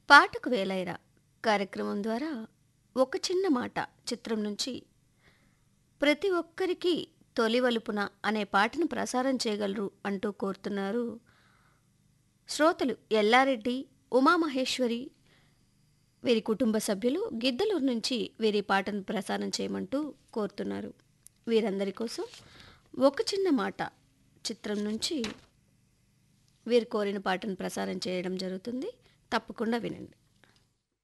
పాటకు వేలైరా కార్యక్రమం ద్వారా ఒక చిన్న మాట చిత్రం నుంచి ప్రతి ఒక్కరికి తొలి వలుపున అనే పాటను ప్రసారం చేయగలరు అంటూ కోరుతున్నారు శ్రోతలు ఎల్లారెడ్డి ఉమామహేశ్వరి వీరి కుటుంబ సభ్యులు గిద్దలూరు నుంచి వీరి పాటను ప్రసారం చేయమంటూ కోరుతున్నారు వీరందరి కోసం ఒక చిన్న మాట చిత్రం నుంచి వీరు కోరిన పాటను ప్రసారం చేయడం జరుగుతుంది తప్పకుండా వినండి